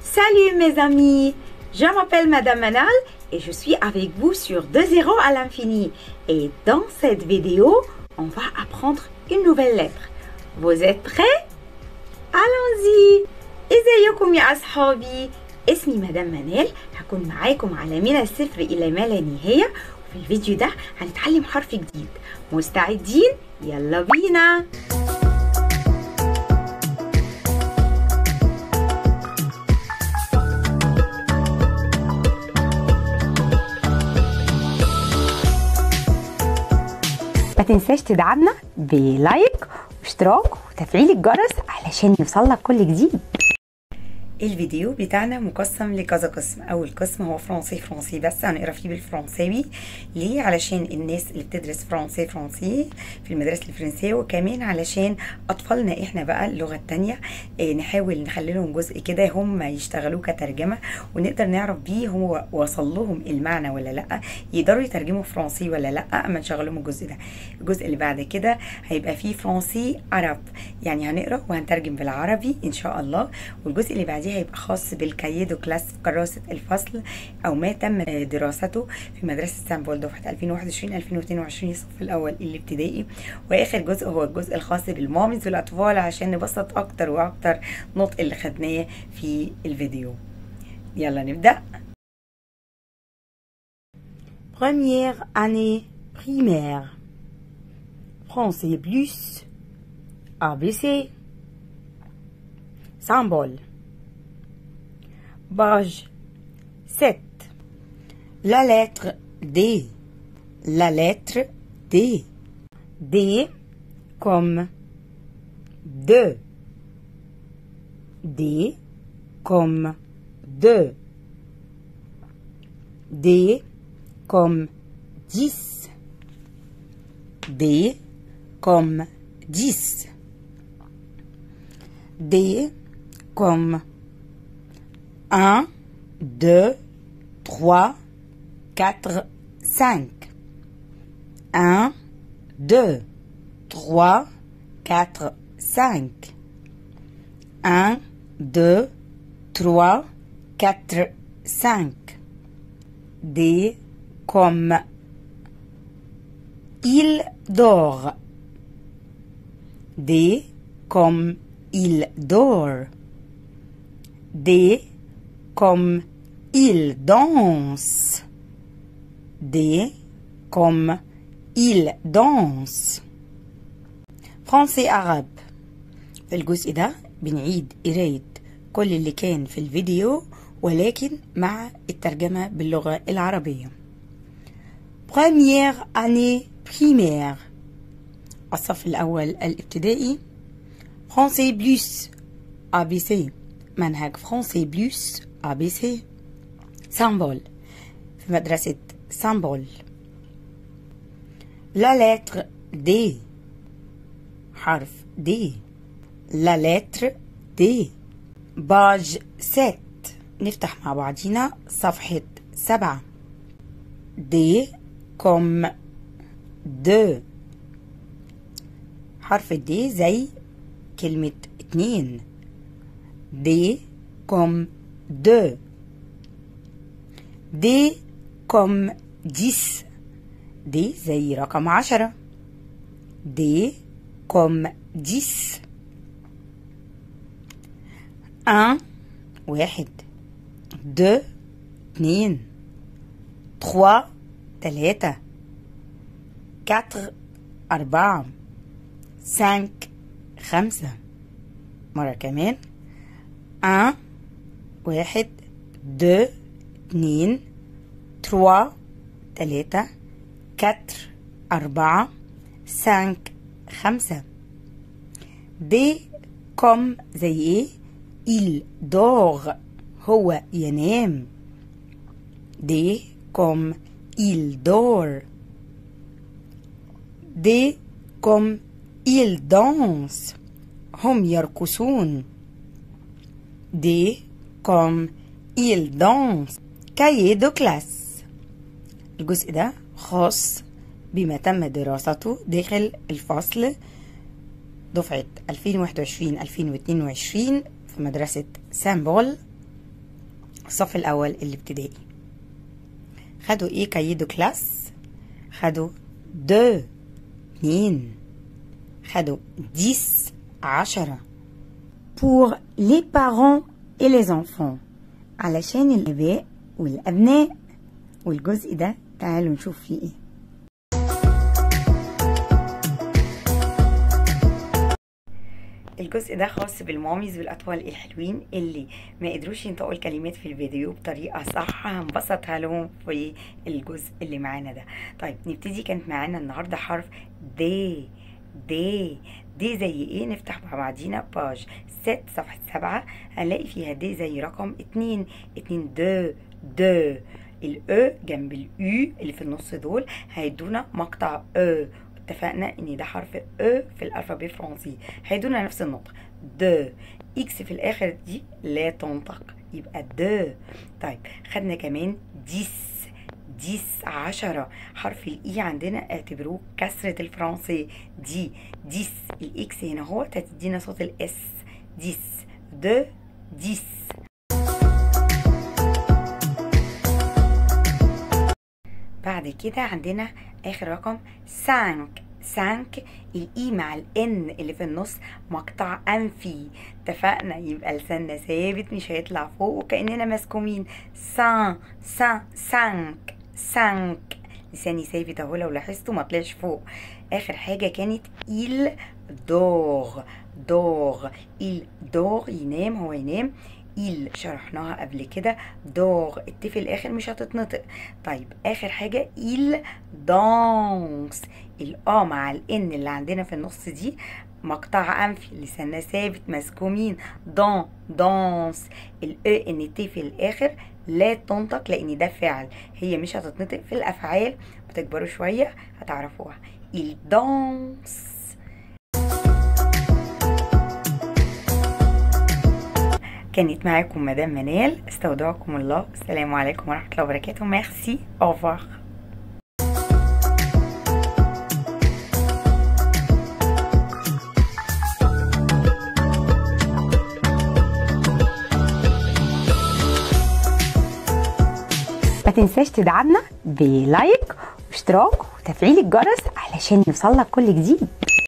Salut mes amis, je m'appelle Madame Manal et je suis avec vous sur 2 zéros à l'infini. Et dans cette vidéo, on va apprendre une nouvelle lettre. Vous êtes prêts Allons-y ازيكم يا أصحابي اسمي مدام منال هكون معاكم على من الصفر إلى ما لا نهاية وفي الفيديو ده هنتعلم حرف جديد مستعدين؟ يلا بينا ما تنساش تدعمنا بلايك واشتراك وتفعيل الجرس علشان يوصلك كل جديد الفيديو بتاعنا مقسم لكذا قسم اول قسم هو فرنسي فرنسي بس هنقرا فيه بالفرنساوي ليه علشان الناس اللي بتدرس فرنسي فرنسي في المدارس الفرنسيه وكمان علشان اطفالنا احنا بقى اللغه التانية اه نحاول نخلي لهم جزء كده هم يشتغلوه كترجمه ونقدر نعرف بيه هو وصل لهم المعنى ولا لا يقدروا يترجموا فرنسي ولا لا اما نشغل لهم الجزء ده الجزء اللي بعد كده هيبقى فيه فرنسي عرب يعني هنقرا وهنترجم بالعربي ان شاء الله والجزء اللي بعديه هيبقى خاص بالكايدو كلاس كراسة الفصل أو ما تم دراسته في مدرسة سامبول دفعة 2021 2022 الصف الأول الابتدائي وآخر جزء هو الجزء الخاص بالماميز والأطفال عشان نبسط أكتر وأكتر نطق اللي خدناه في الفيديو يلا نبدأ Première année primaire Français plus ABC Symbole Page 7. La lettre D. La lettre D. D comme deux. D comme deux. D comme dix. D comme dix. D comme 1, 2, 3, 4, 5. 1, 2, 3, 4, 5. 1, 2, 3, 4, 5. D comme il dort. D comme il dort. D comme il danse. D comme il danse. فرنسي عرب في الجزء ده بنعيد قراية كل اللي كان في الفيديو ولكن مع الترجمة باللغة العربية Première année primaire الصف الأول الابتدائي فرنسي بلس ABC منهج فرنسي بلس ABC symbole في مدرسة symbole La lettre D حرف D La lettre D باج 7 نفتح مع بعضينا صفحة سبعة D comme deux حرف D زي كلمة اتنين D comme deux. D comme dix. D زي رقم عشرة. D comme dix. Un واحد. Deux اتنين. Trois تلاتة. Quatre أربعة. Cinq خمسة. مرة كمان. Un واحد دو اتنين تروا تلاتة كتر أربعة سانك خمسة دي كوم زي ايه il dort هو ينام دي كوم il dort دي كوم il danse هم يرقصون دي comme il danse cahier de classe الجزء ده خاص بما تم دراسته داخل الفصل دفعة 2021-2022 في مدرسة سامبول الصف الأول الابتدائي خدوا ايه كايي دو كلاس خدوا دو اتنين خدوا ديس عشرة pour les parents et les enfants علشان الآباء والأبناء والجزء ده تعالوا نشوف فيه ايه الجزء ده خاص بالماميز والاطفال الحلوين اللي ما قدروش ينطقوا الكلمات في الفيديو بطريقه صح هنبسطها لهم في الجزء اللي معانا ده طيب نبتدي كانت معانا النهارده حرف دي دي دي زي ايه نفتح مع بعضينا باج ست صفحة سبعة هنلاقي فيها دي زي رقم اتنين اتنين دو دو الاو جنب الاو اللي في النص دول هيدونا مقطع او اتفقنا ان ده حرف او في الالفابي الفرنسي هيدونا نفس النطق دو اكس في الاخر دي لا تنطق يبقى دو طيب خدنا كمان ديس ديس عشرة حرف الاي عندنا اعتبروه كسرة الفرنسي دي ديس الاكس هنا هو هتدينا صوت الاس ديس دو ديس بعد كده عندنا اخر رقم 5 5 الاي مع الان اللي في النص مقطع انفي اتفقنا يبقى لساننا ثابت مش هيطلع فوق وكاننا مسكومين سان سان سانك سانك لساني ثابت اهو لو لاحظتوا ما طلعش فوق اخر حاجه كانت il dort dort il dort ينام هو ينام il شرحناها قبل كده دور الت في الاخر مش هتتنطق طيب اخر حاجه il دانس الاه مع الان اللي عندنا في النص دي مقطع انفي لساننا ثابت مسكومين دان دانس الاو ان تي في الاخر لا تنطق لان ده فعل هي مش هتتنطق في الافعال بتكبروا شويه هتعرفوها il danse كانت معاكم مدام منال استودعكم الله السلام عليكم ورحمه الله وبركاته ميرسي اوفر ما تنساش تدعمنا بلايك واشتراك وتفعيل الجرس علشان يوصلك كل جديد